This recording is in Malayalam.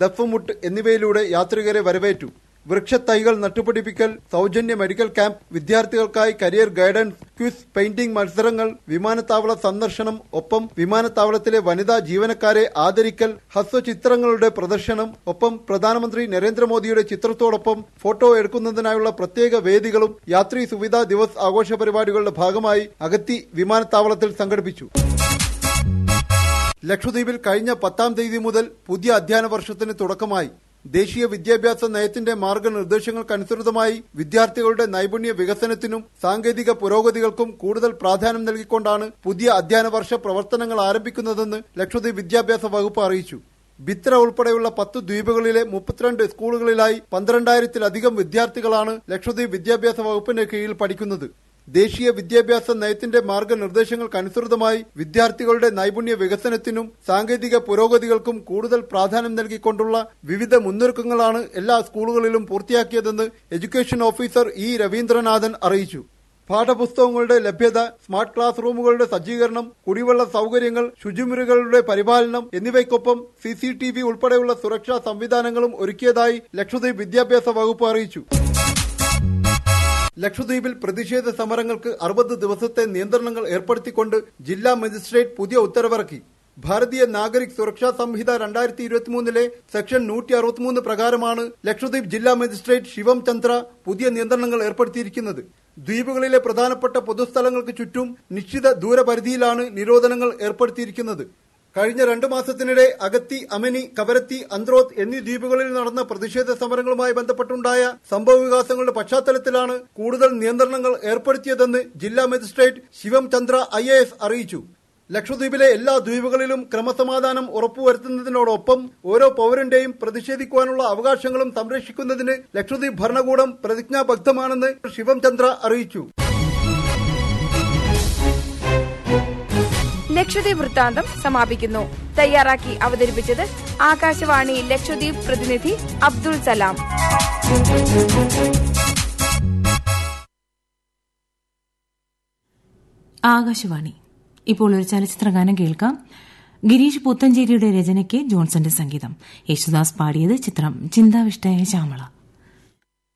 ദഫ്മുട്ട് എന്നിവയിലൂടെ യാത്രികരെ വരവേറ്റു വൃക്ഷത്തൈകൾ നട്ടുപിടിപ്പിക്കൽ സൗജന്യ മെഡിക്കൽ ക്യാമ്പ് വിദ്യാർത്ഥികൾക്കായി കരിയർ ഗൈഡൻസ് ക്വിസ് പെയിന്റിംഗ് മത്സരങ്ങൾ വിമാനത്താവള സന്ദർശനം ഒപ്പം വിമാനത്താവളത്തിലെ വനിതാ ജീവനക്കാരെ ആദരിക്കൽ ഹസ്വചിത്രങ്ങളുടെ പ്രദർശനം ഒപ്പം പ്രധാനമന്ത്രി നരേന്ദ്രമോദിയുടെ ചിത്രത്തോടൊപ്പം ഫോട്ടോ എടുക്കുന്നതിനായുള്ള പ്രത്യേക വേദികളും യാത്രി സുവിധാ ദിവസ് ആഘോഷ പരിപാടികളുടെ ഭാഗമായി അഗത്തി വിമാനത്താവളത്തിൽ സംഘടിപ്പിച്ചു ലക്ഷദ്വീപിൽ കഴിഞ്ഞ പത്താം തീയതി മുതൽ പുതിയ അധ്യയന വർഷത്തിന് തുടക്കമായി ദേശീയ വിദ്യാഭ്യാസ നയത്തിന്റെ മാർഗനിർദ്ദേശങ്ങൾക്കനുസൃതമായി വിദ്യാർത്ഥികളുടെ നൈപുണ്യ വികസനത്തിനും സാങ്കേതിക പുരോഗതികൾക്കും കൂടുതൽ പ്രാധാന്യം നൽകിക്കൊണ്ടാണ് പുതിയ അധ്യയന വർഷ പ്രവർത്തനങ്ങൾ ആരംഭിക്കുന്നതെന്ന് ലക്ഷദ്വീപ് വിദ്യാഭ്യാസ വകുപ്പ് അറിയിച്ചു ബിത്ര ഉൾപ്പെടെയുള്ള പത്ത് ദ്വീപുകളിലെ മുപ്പത്തിരണ്ട് സ്കൂളുകളിലായി പന്ത്രണ്ടായിരത്തിലധികം വിദ്യാർത്ഥികളാണ് ലക്ഷദ്വീപ് വിദ്യാഭ്യാസ വകുപ്പിന്റെ കീഴിൽ പഠിക്കുന്നത് ദേശീയ വിദ്യാഭ്യാസ നയത്തിന്റെ മാർഗനിർദ്ദേശങ്ങൾക്കനുസൃതമായി വിദ്യാർത്ഥികളുടെ നൈപുണ്യ വികസനത്തിനും സാങ്കേതിക പുരോഗതികൾക്കും കൂടുതൽ പ്രാധാന്യം നൽകിക്കൊണ്ടുള്ള വിവിധ മുന്നൊരുക്കങ്ങളാണ് എല്ലാ സ്കൂളുകളിലും പൂർത്തിയാക്കിയതെന്ന് എഡ്യൂക്കേഷൻ ഓഫീസർ ഇ രവീന്ദ്രനാഥൻ അറിയിച്ചു പാഠപുസ്തകങ്ങളുടെ ലഭ്യത സ്മാർട്ട് ക്ലാസ് റൂമുകളുടെ സജ്ജീകരണം കുടിവെള്ള സൗകര്യങ്ങൾ ശുചിമുറികളുടെ പരിപാലനം എന്നിവയ്ക്കൊപ്പം സി സി ടി വി ഉൾപ്പെടെയുള്ള സുരക്ഷാ സംവിധാനങ്ങളും ഒരുക്കിയതായി ലക്ഷദ്വീപ് വിദ്യാഭ്യാസ വകുപ്പ് അറിയിച്ചു ലക്ഷദ്വീപിൽ പ്രതിഷേധ സമരങ്ങൾക്ക് അറുപത് ദിവസത്തെ നിയന്ത്രണങ്ങൾ ഏർപ്പെടുത്തിക്കൊണ്ട് ജില്ലാ മജിസ്ട്രേറ്റ് പുതിയ ഉത്തരവിറക്കി ഭാരതീയ നാഗരിക് സുരക്ഷാ സംഹിത രണ്ടായിരത്തി ഇരുപത്തിമൂന്നിലെ സെക്ഷൻ നൂറ്റി അറുപത്തിമൂന്ന് പ്രകാരമാണ് ലക്ഷദ്വീപ് ജില്ലാ മജിസ്ട്രേറ്റ് ശിവം ചന്ദ്ര പുതിയ നിയന്ത്രണങ്ങൾ ഏർപ്പെടുത്തിയിരിക്കുന്നത് ദ്വീപുകളിലെ പ്രധാനപ്പെട്ട പൊതുസ്ഥലങ്ങൾക്ക് ചുറ്റും നിശ്ചിത ദൂരപരിധിയിലാണ് നിരോധനങ്ങൾ ഏർപ്പെടുത്തിയിരിക്കുന്നത് കഴിഞ്ഞ രണ്ടു മാസത്തിനിടെ അഗത്തി അമനി കവരത്തി അന്ത്രോത്ത് എന്നീ ദ്വീപുകളിൽ നടന്ന പ്രതിഷേധ സമരങ്ങളുമായി ബന്ധപ്പെട്ടുണ്ടായ സംഭവ വികാസങ്ങളുടെ പശ്ചാത്തലത്തിലാണ് കൂടുതൽ നിയന്ത്രണങ്ങൾ ഏർപ്പെടുത്തിയതെന്ന് ജില്ലാ മജിസ്ട്രേറ്റ് ശിവം ചന്ദ്ര ഐ അറിയിച്ചു ലക്ഷദ്വീപിലെ എല്ലാ ദ്വീപുകളിലും ക്രമസമാധാനം ഉറപ്പുവരുത്തുന്നതിനോടൊപ്പം ഓരോ പൌരന്റെയും പ്രതിഷേധിക്കുവാനുള്ള അവകാശങ്ങളും സംരക്ഷിക്കുന്നതിന് ലക്ഷദ്വീപ് ഭരണകൂടം പ്രതിജ്ഞാബദ്ധമാണെന്ന് ശിവം ചന്ദ്ര അറിയിച്ചു ലക്ഷദ്വീപ് വൃത്താന്തം സമാപിക്കുന്നു തയ്യാറാക്കി അവതരിപ്പിച്ചത് ആകാശവാണി ലക്ഷദ്വീപ് പ്രതിനിധി അബ്ദുൾ സലാം ആകാശവാണി ഇപ്പോൾ ഒരു ചലച്ചിത്ര ഗാനം കേൾക്കാം ഗിരീഷ് പുത്തഞ്ചേരിയുടെ രചനയ്ക്ക് ജോൺസന്റെ സംഗീതം യേശുദാസ് പാടിയത് ചിത്രം ചിന്താവിഷ്ടയായ ശ്യാമള